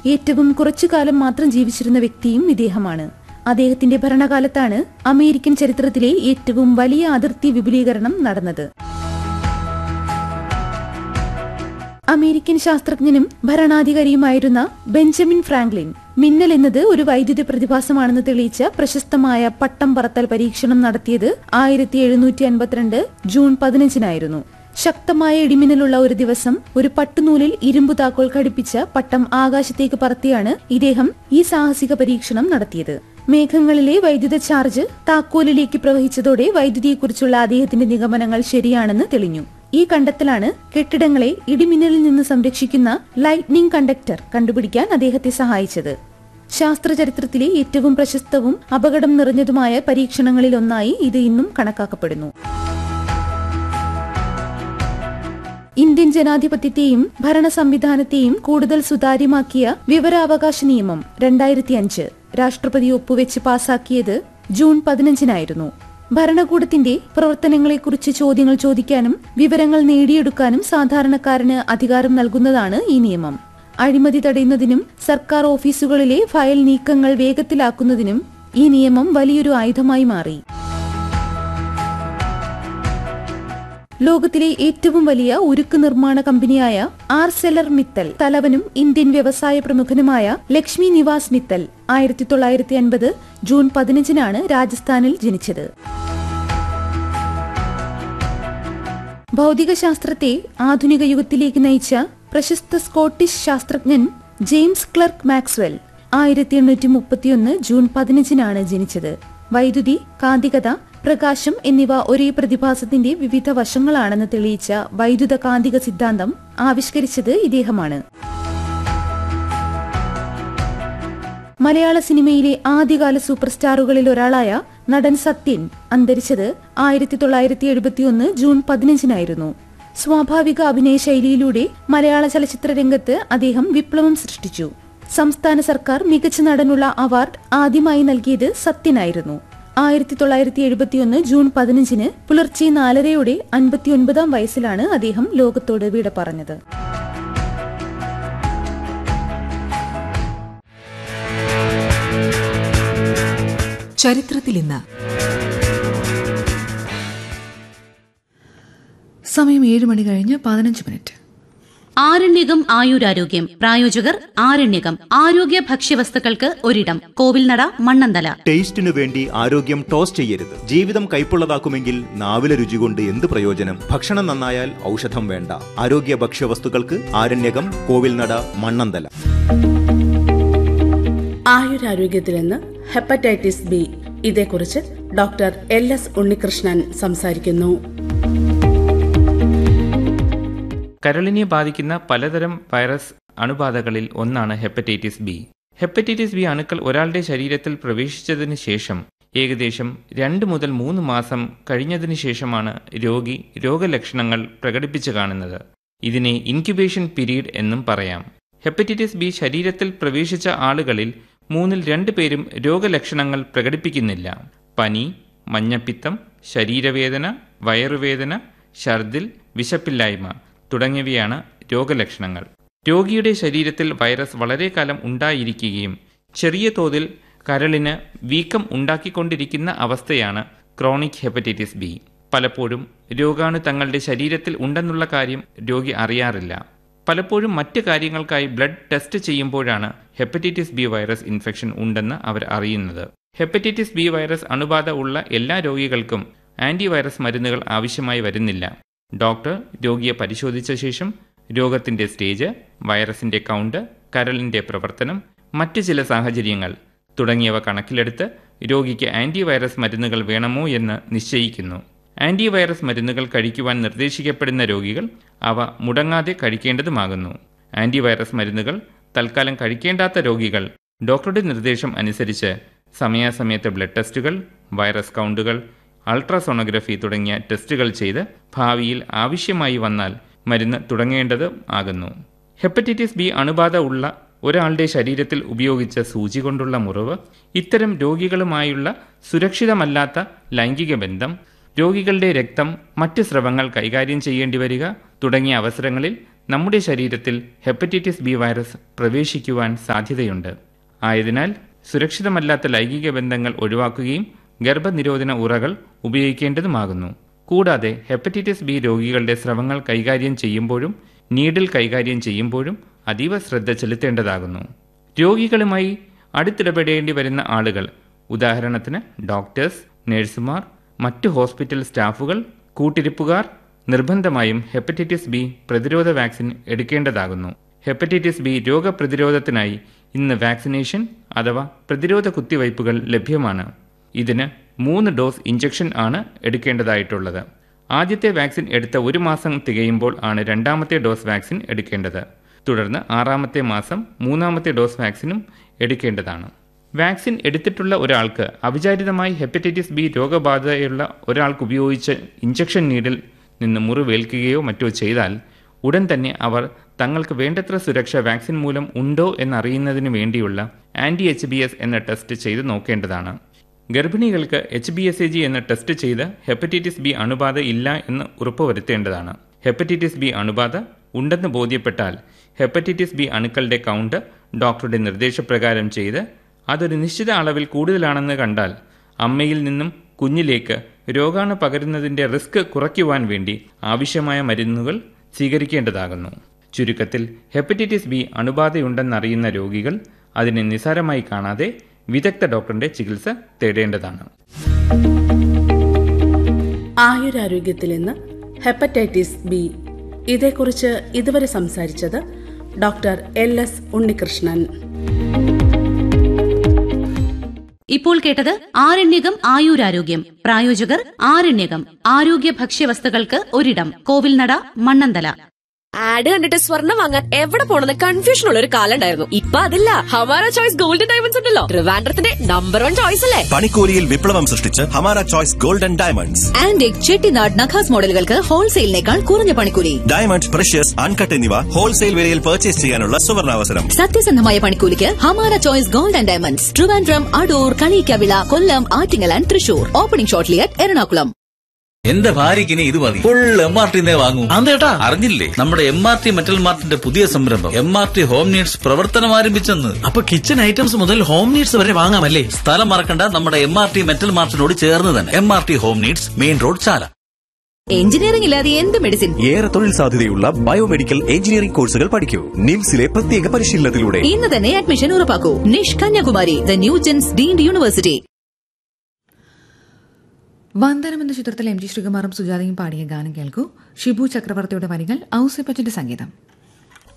ഏറ്റവും കുറച്ചു കാലം മാത്രം ജീവിച്ചിരുന്ന വ്യക്തിയും ഇദ്ദേഹമാണ് അദ്ദേഹത്തിന്റെ ഭരണകാലത്താണ് അമേരിക്കൻ ചരിത്രത്തിലെ ഏറ്റവും വലിയ അതിർത്തി വിപുലീകരണം നടന്നത് അമേരിക്കൻ ശാസ്ത്രജ്ഞനും ഭരണാധികാരിയുമായിരുന്ന ബെഞ്ചമിൻ ഫ്രാങ്ക്ലിൻ മിന്നൽ എന്നത് ഒരു വൈദ്യുത പ്രതിഭാസമാണെന്ന് തെളിയിച്ച പ്രശസ്തമായ പട്ടം പറത്തൽ പരീക്ഷണം നടത്തിയത് ആയിരത്തി എഴുന്നൂറ്റി അൻപത്തിരണ്ട് ജൂൺ പതിനഞ്ചിനായിരുന്നു ശക്തമായ ഇടിമിന്നലുള്ള ഒരു ദിവസം ഒരു പട്ടുനൂലിൽ ഇരുമ്പു താക്കോൽ ഘടിപ്പിച്ച പട്ടം ആകാശത്തേക്ക് പറത്തിയാണ് ഇദ്ദേഹം ഈ സാഹസിക പരീക്ഷണം നടത്തിയത് മേഘങ്ങളിലെ വൈദ്യുത ചാർജ് താക്കോലിലേക്ക് പ്രവഹിച്ചതോടെ വൈദ്യുതിയെക്കുറിച്ചുള്ള അദ്ദേഹത്തിന്റെ നിഗമനങ്ങൾ ശരിയാണെന്ന് തെളിഞ്ഞു ഈ കണ്ടെത്തലാണ് കെട്ടിടങ്ങളെ ഇടിമിന്നലിൽ നിന്ന് സംരക്ഷിക്കുന്ന ലൈറ്റ്നിംഗ് കണ്ടക്ടർ കണ്ടുപിടിക്കാൻ അദ്ദേഹത്തെ സഹായിച്ചത് ശാസ്ത്രചരിത്രത്തിലെ ഏറ്റവും പ്രശസ്തവും അപകടം നിറഞ്ഞതുമായ പരീക്ഷണങ്ങളിൽ ഒന്നായി ഇത് ഇന്നും കണക്കാക്കപ്പെടുന്നു ഇന്ത്യൻ ജനാധിപത്യത്തെയും ഭരണ സംവിധാനത്തെയും കൂടുതൽ സുതാര്യമാക്കിയ വിവരാവകാശ നിയമം രണ്ടായിരത്തി അഞ്ച് രാഷ്ട്രപതി ഒപ്പുവെച്ച് പാസാക്കിയത് ജൂൺ പതിനഞ്ചിനായിരുന്നു ഭരണകൂടത്തിന്റെ പ്രവർത്തനങ്ങളെക്കുറിച്ച് ചോദ്യങ്ങൾ ചോദിക്കാനും വിവരങ്ങൾ നേടിയെടുക്കാനും സാധാരണക്കാരന് അധികാരം നൽകുന്നതാണ് ഈ നിയമം അഴിമതി തടയുന്നതിനും സർക്കാർ ഓഫീസുകളിലെ ഫയൽ നീക്കങ്ങൾ വേഗത്തിലാക്കുന്നതിനും ഈ നിയമം വലിയൊരു ആയുധമായി മാറി ലോകത്തിലെ ഏറ്റവും വലിയ ഉരുക്ക് നിർമ്മാണ കമ്പനിയായ ആർസെലർ മിത്തൽ തലവനും ഇന്ത്യൻ വ്യവസായ പ്രമുഖനുമായ ലക്ഷ്മി നിവാസ് മിത്തൽ ആയിരത്തി തൊള്ളായിരത്തി അൻപത് ജൂൺ പതിനഞ്ചിനാണ് രാജസ്ഥാനിൽ ജനിച്ചത് ഭൗതികശാസ്ത്രത്തെ ആധുനിക യുഗത്തിലേക്ക് നയിച്ച പ്രശസ്ത സ്കോട്ടിഷ് ശാസ്ത്രജ്ഞൻ ജെയിംസ് ക്ലർക്ക് മാക്സ്വെൽ ആയിരത്തി എണ്ണൂറ്റി മുപ്പത്തിയൊന്ന് ജൂൺ പതിനഞ്ചിനാണ് ജനിച്ചത് വൈദ്യുതി കാന്തികത പ്രകാശം എന്നിവ ഒരേ പ്രതിഭാസത്തിന്റെ വിവിധ വശങ്ങളാണെന്ന് തെളിയിച്ച വൈദ്യുത കാന്തിക സിദ്ധാന്തം ആവിഷ്കരിച്ചത് ഇദ്ദേഹമാണ് മലയാള സിനിമയിലെ ആദ്യകാല സൂപ്പർ സ്റ്റാറുകളിൽ ഒരാളായ നടൻ സത്യൻ അന്തരിച്ചത് ആയിരത്തി തൊള്ളായിരത്തി എഴുപത്തിയൊന്ന് ജൂൺ പതിനഞ്ചിനായിരുന്നു സ്വാഭാവിക അഭിനയ ശൈലിയിലൂടെ മലയാള ചലച്ചിത്ര രംഗത്ത് അദ്ദേഹം വിപ്ലവം സൃഷ്ടിച്ചു സംസ്ഥാന സർക്കാർ മികച്ച നടനുള്ള അവാർഡ് ആദ്യമായി നൽകിയത് സത്യനായിരുന്നു ആയിരത്തി തൊള്ളായിരത്തി എഴുപത്തിയൊന്ന് ജൂൺ പതിനഞ്ചിന് പുലർച്ചെ നാലരയോടെ അൻപത്തിയൊൻപതാം വയസ്സിലാണ് അദ്ദേഹം ലോകത്തോട് വിട പറഞ്ഞത് ചരിത്രത്തിൽ ഇന്ന് സമയം ഏഴ് മണി കഴിഞ്ഞ് പതിനഞ്ച് മിനിറ്റ് ആരണ്യകം ആയുരാരോഗ്യം പ്രായോജകർ ആരണ്യകം ആരോഗ്യ ഭക്ഷ്യവസ്തുക്കൾക്ക് ഒരിടം കോവിൽനട മണ്ണന്തല ടേസ്റ്റിനു വേണ്ടി ആരോഗ്യം ടോസ് ചെയ്യരുത് ജീവിതം കൈപ്പുള്ളതാക്കുമെങ്കിൽ നാവിലെ രുചി കൊണ്ട് എന്ത് പ്രയോജനം ഭക്ഷണം നന്നായാൽ ഔഷധം വേണ്ട ആരോഗ്യ ഭക്ഷ്യവസ്തുക്കൾക്ക് ആരണ്യകം കോവിൽനട മണ്ണന്തല ആയുരാരോഗ്യത്തിൽ നിന്ന് ഹെപ്പറ്റൈറ്റിസ് ബി ഇതേക്കുറിച്ച് ഡോക്ടർ എൽ എസ് ഉണ്ണികൃഷ്ണൻ സംസാരിക്കുന്നു കരളിനെ ബാധിക്കുന്ന പലതരം വൈറസ് അണുബാധകളിൽ ഒന്നാണ് ഹെപ്പറ്റൈറ്റിസ് ബി ഹെപ്പറ്റൈറ്റിസ് ബി അണുക്കൾ ഒരാളുടെ ശരീരത്തിൽ പ്രവേശിച്ചതിന് ശേഷം ഏകദേശം രണ്ട് മുതൽ മൂന്ന് മാസം കഴിഞ്ഞതിന് ശേഷമാണ് രോഗി രോഗലക്ഷണങ്ങൾ പ്രകടിപ്പിച്ചു കാണുന്നത് ഇതിനെ ഇൻക്യുബേഷൻ പീരീഡ് എന്നും പറയാം ഹെപ്പറ്റൈറ്റിസ് ബി ശരീരത്തിൽ പ്രവേശിച്ച ആളുകളിൽ മൂന്നിൽ രണ്ട് പേരും രോഗലക്ഷണങ്ങൾ പ്രകടിപ്പിക്കുന്നില്ല പനി മഞ്ഞപ്പിത്തം ശരീരവേദന വയറുവേദന ഛർദിൽ വിശപ്പില്ലായ്മ തുടങ്ങിയവയാണ് രോഗലക്ഷണങ്ങൾ രോഗിയുടെ ശരീരത്തിൽ വൈറസ് വളരെ കാലം ഉണ്ടായിരിക്കുകയും ചെറിയ തോതിൽ കരളിന് വീക്കം ഉണ്ടാക്കിക്കൊണ്ടിരിക്കുന്ന അവസ്ഥയാണ് ക്രോണിക് ഹെപ്പറ്റൈറ്റിസ് ബി പലപ്പോഴും രോഗാണു തങ്ങളുടെ ശരീരത്തിൽ ഉണ്ടെന്നുള്ള കാര്യം രോഗി അറിയാറില്ല പലപ്പോഴും മറ്റ് കാര്യങ്ങൾക്കായി ബ്ലഡ് ടെസ്റ്റ് ചെയ്യുമ്പോഴാണ് ഹെപ്പറ്റൈറ്റിസ് ബി വൈറസ് ഇൻഫെക്ഷൻ ഉണ്ടെന്ന് അവർ അറിയുന്നത് ഹെപ്പറ്റൈറ്റിസ് ബി വൈറസ് അണുബാധ ഉള്ള എല്ലാ രോഗികൾക്കും ആന്റിവൈറസ് മരുന്നുകൾ ആവശ്യമായി വരുന്നില്ല ഡോക്ടർ രോഗിയെ പരിശോധിച്ച ശേഷം രോഗത്തിന്റെ സ്റ്റേജ് വൈറസിന്റെ കൗണ്ട് കരളിന്റെ പ്രവർത്തനം മറ്റ് ചില സാഹചര്യങ്ങൾ തുടങ്ങിയവ കണക്കിലെടുത്ത് രോഗിക്ക് ആന്റിവൈറസ് മരുന്നുകൾ വേണമോ എന്ന് നിശ്ചയിക്കുന്നു ആന്റിവൈറസ് മരുന്നുകൾ കഴിക്കുവാൻ നിർദ്ദേശിക്കപ്പെടുന്ന രോഗികൾ അവ മുടങ്ങാതെ കഴിക്കേണ്ടതുമാകുന്നു ആന്റിവൈറസ് മരുന്നുകൾ തൽക്കാലം കഴിക്കേണ്ടാത്ത രോഗികൾ ഡോക്ടറുടെ നിർദ്ദേശം അനുസരിച്ച് സമയാസമയത്ത് ബ്ലഡ് ടെസ്റ്റുകൾ വൈറസ് കൗണ്ടുകൾ അൾട്രാസോണോഗ്രഫി തുടങ്ങിയ ടെസ്റ്റുകൾ ചെയ്ത് ഭാവിയിൽ ആവശ്യമായി വന്നാൽ മരുന്ന് തുടങ്ങേണ്ടത് ആകുന്നു ഹെപ്പറ്റൈറ്റിസ് ബി അണുബാധ ഉള്ള ഒരാളുടെ ശരീരത്തിൽ ഉപയോഗിച്ച സൂചി കൊണ്ടുള്ള മുറിവ് ഇത്തരം രോഗികളുമായുള്ള സുരക്ഷിതമല്ലാത്ത ലൈംഗിക ബന്ധം രോഗികളുടെ രക്തം മറ്റ് സ്രവങ്ങൾ കൈകാര്യം ചെയ്യേണ്ടി വരിക തുടങ്ങിയ അവസരങ്ങളിൽ നമ്മുടെ ശരീരത്തിൽ ഹെപ്പറ്റൈറ്റിസ് ബി വൈറസ് പ്രവേശിക്കുവാൻ സാധ്യതയുണ്ട് ആയതിനാൽ സുരക്ഷിതമല്ലാത്ത ലൈംഗിക ബന്ധങ്ങൾ ഒഴിവാക്കുകയും ഗർഭനിരോധന ഉറകൾ ഉപയോഗിക്കേണ്ടതുമാകുന്നു കൂടാതെ ഹെപ്പറ്റൈറ്റിസ് ബി രോഗികളുടെ സ്രവങ്ങൾ കൈകാര്യം ചെയ്യുമ്പോഴും നീഡിൽ കൈകാര്യം ചെയ്യുമ്പോഴും അതീവ ശ്രദ്ധ ചെലുത്തേണ്ടതാകുന്നു രോഗികളുമായി അടുത്തിടപെടേണ്ടി വരുന്ന ആളുകൾ ഉദാഹരണത്തിന് ഡോക്ടേഴ്സ് നഴ്സുമാർ മറ്റ് ഹോസ്പിറ്റൽ സ്റ്റാഫുകൾ കൂട്ടിരിപ്പുകാർ നിർബന്ധമായും ഹെപ്പറ്റൈറ്റിസ് ബി പ്രതിരോധ വാക്സിൻ എടുക്കേണ്ടതാകുന്നു ഹെപ്പറ്റൈറ്റിസ് ബി രോഗപ്രതിരോധത്തിനായി ഇന്ന് വാക്സിനേഷൻ അഥവാ പ്രതിരോധ കുത്തിവയ്പ്പുകൾ ലഭ്യമാണ് ഇതിന് മൂന്ന് ഡോസ് ഇഞ്ചക്ഷൻ ആണ് എടുക്കേണ്ടതായിട്ടുള്ളത് ആദ്യത്തെ വാക്സിൻ എടുത്ത ഒരു മാസം തികയുമ്പോൾ ആണ് രണ്ടാമത്തെ ഡോസ് വാക്സിൻ എടുക്കേണ്ടത് തുടർന്ന് ആറാമത്തെ മാസം മൂന്നാമത്തെ ഡോസ് വാക്സിനും എടുക്കേണ്ടതാണ് വാക്സിൻ എടുത്തിട്ടുള്ള ഒരാൾക്ക് അവിചാരിതമായി ഹെപ്പറ്റൈറ്റിസ് ബി രോഗബാധയുള്ള ഒരാൾക്ക് ഉപയോഗിച്ച ഇഞ്ചക്ഷൻ നീഡിൽ നിന്ന് മുറിവേൽക്കുകയോ മറ്റോ ചെയ്താൽ ഉടൻ തന്നെ അവർ തങ്ങൾക്ക് വേണ്ടത്ര സുരക്ഷ വാക്സിൻ മൂലം ഉണ്ടോ എന്നറിയുന്നതിന് വേണ്ടിയുള്ള ആന്റി എച്ച് ബി എസ് എന്ന ടെസ്റ്റ് ചെയ്ത് നോക്കേണ്ടതാണ് ഗർഭിണികൾക്ക് H B S A G എന്ന ടെസ്റ്റ് ചെയ്ത് ഹെപ്പറ്റൈറ്റിസ് ബി അണുബാധ ഇല്ല എന്ന് ഉറപ്പുവരുത്തേണ്ടതാണ് ഹെപ്പറ്റൈറ്റിസ് ബി അണുബാധ ഉണ്ടെന്ന് ബോധ്യപ്പെട്ടാൽ ഹെപ്പറ്റൈറ്റിസ് ബി അണുക്കളുടെ കൗണ്ട് ഡോക്ടറുടെ നിർദ്ദേശപ്രകാരം ചെയ്ത് അതൊരു നിശ്ചിത അളവിൽ കൂടുതലാണെന്ന് കണ്ടാൽ അമ്മയിൽ നിന്നും കുഞ്ഞിലേക്ക് രോഗാണു പകരുന്നതിന്റെ റിസ്ക് കുറയ്ക്കുവാൻ വേണ്ടി ആവശ്യമായ മരുന്നുകൾ സ്വീകരിക്കേണ്ടതാകുന്നു ചുരുക്കത്തിൽ ഹെപ്പറ്റൈറ്റിസ് ബി അണുബാധയുണ്ടെന്നറിയുന്ന രോഗികൾ അതിനെ നിസാരമായി കാണാതെ വിദഗ്ധ ഡോക്ടറിന്റെ ചികിത്സ തേടേണ്ടതാണ് ആയുരാരോഗ്യത്തിൽ ഇന്ന് ഹെപ്പറ്റൈറ്റിസ് ബി ഇതേക്കുറിച്ച് ഇതുവരെ സംസാരിച്ചത് ഡോക്ടർ എൽ എസ് ഉണ്ണികൃഷ്ണൻ ഇപ്പോൾ കേട്ടത് ആരണ്യകം ആയുരാരോഗ്യം പ്രായോജകർ ആരണ്യകം ആരോഗ്യ ഭക്ഷ്യവസ്തുക്കൾക്ക് ഒരിടം കോവിൽനട മണ്ണന്തല ആഡ് കണ്ടിട്ട് സ്വർണ്ണം വാങ്ങാൻ എവിടെ പോണെന്ന് കൺഫ്യൂഷൻ ഉള്ള ഒരു കാലം ഉണ്ടായിരുന്നു ഇപ്പൊ അതില്ല ഹമാര ചോയ്സ് ഗോൾഡൻ ഡയമണ്ട്സ് ഉണ്ടല്ലോ ട്രിവാൻഡ്രത്തിന്റെ നമ്പർ വൺ ചോയ്സ് അല്ലേ പണിക്കൂലിയിൽ വിപ്ലവം സൃഷ്ടിച്ച് Hamara choice golden diamonds antique Chettinad നഖാസ് മോഡലുകൾക്ക് ഹോൾസെയിലിനേക്കാൾ കുറഞ്ഞ പണിക്കൂലി ഡയമണ്ട് പ്രഷ്യസ് അൺകട്ട് എന്നിവ ഹോൾസെയിൽ വിലയിൽ പർച്ചേസ് ചെയ്യാനുള്ള സുവർണാവസരം സത്യസന്ധമായ പണിക്കൂലിക്ക് Hamara choice gold and diamonds Trivandrum Adoor Kaliyikkavila Kollam Attingal and Thrissur opening ഷോട്ട്ലിയറ്റ് എറണാകുളം എന്റെ ഭാര്യയ്ക്ക് ഇനി ഇത് മതി ഫുൾ എം ആർ ടി വാങ്ങും അതേട്ടാ അറിഞ്ഞില്ലേ നമ്മുടെ എം ആർ ടി മെറ്റൽ മാർട്ടിന്റെ പുതിയ സംരംഭം M R T home needs പ്രവർത്തനം ആരംഭിച്ചെന്ന് അപ്പൊ കിച്ചൺ ഐറ്റംസ് മുതൽ ഹോം നീഡ്സ് വരെ വാങ്ങാമല്ലേ സ്ഥലം മറക്കണ്ട നമ്മുടെ എം ആർ ടി മെറ്റൽ മാർട്ടിനോട് ചേർന്ന് തന്നെ M R T home needs main road Chala engineering ഇല്ലാതെ എന്ത് മെഡിസിൻ ഏറെ തൊഴിൽ സാധ്യതയുള്ള ബയോമെഡിക്കൽ എഞ്ചിനീയറിംഗ് കോഴ്സുകൾ പഠിക്കൂ നിംസിലെ പ്രത്യേക പരിശീലനത്തിലൂടെ ഇന്ന് തന്നെ അഡ്മിഷൻ ഉറപ്പാക്കൂ NICHE Kanyakumari the new gens deemed university Vandanam എന്ന ചിത്രത്തിൽ എം ജി ശ്രീകുമാറും സുജാതയും പാടിയ ഗാനം കേൾക്കൂ ഷിബു ചക്രവർത്തിയുടെ വരികൾ ഔസേപ്പച്ചന്റെ സംഗീതം